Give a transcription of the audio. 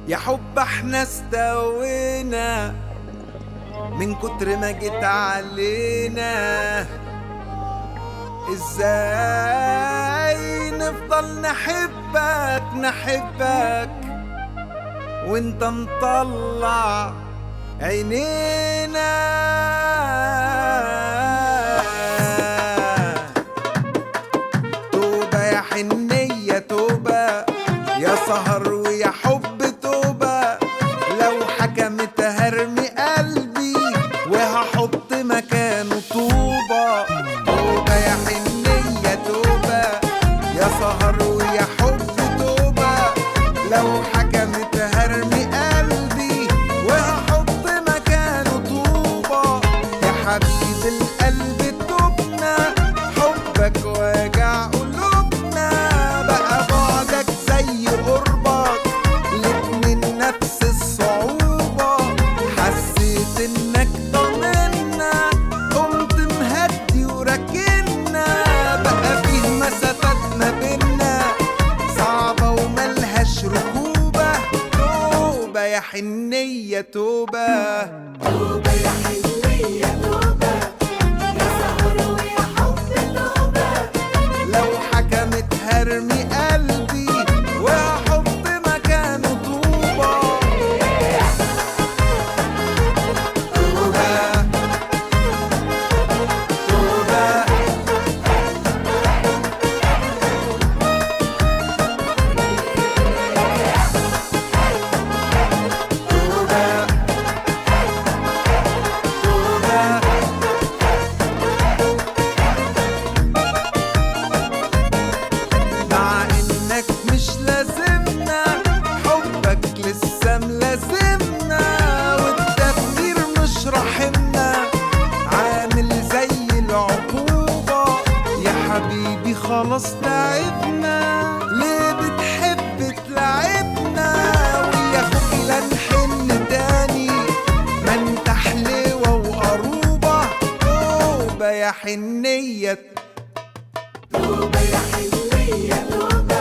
يا حب احنا استوينا من كتر ما جيت علينا ازاي نفضل نحبك نحبك وانت مطلع عينينا توبة يا حنية توبة يا سهر ويا حب توبة لو حكمت هرمي قلبي وهحط مكانه طوبة توبة يا حنية توبة يا سهر ويا حب توبة لو حكمت هرمي قلبي وهحط مكانه طوبة يا حبيب القلب توبنا حبك واجع قلوبنا بقى بعدك زي قربك الاتنين نفس الصعوبة حسيت انك ضامنا قمت مهدي وراكنا بقى فيه مسافات ما بينا صعبة وملهاش ركوبة توبة يا حنية توبة توبة يا حنية توبة يا سهر ويا حب توبة لو حكمت هرمي قلبي وهحط مكانه طوبة توبة توبة توبة توبة مع انك مش لازمنا حبك لسه ملازمنا والتفكير مش رحمنا عامل زي العقوبة يا حبيبي خلاص تعبنا ليه بتحب تلعبنا ويا اخوك لا نحن تاني ما انت حلوة وقروبة توبة يا حنية توبة يا حنية توبة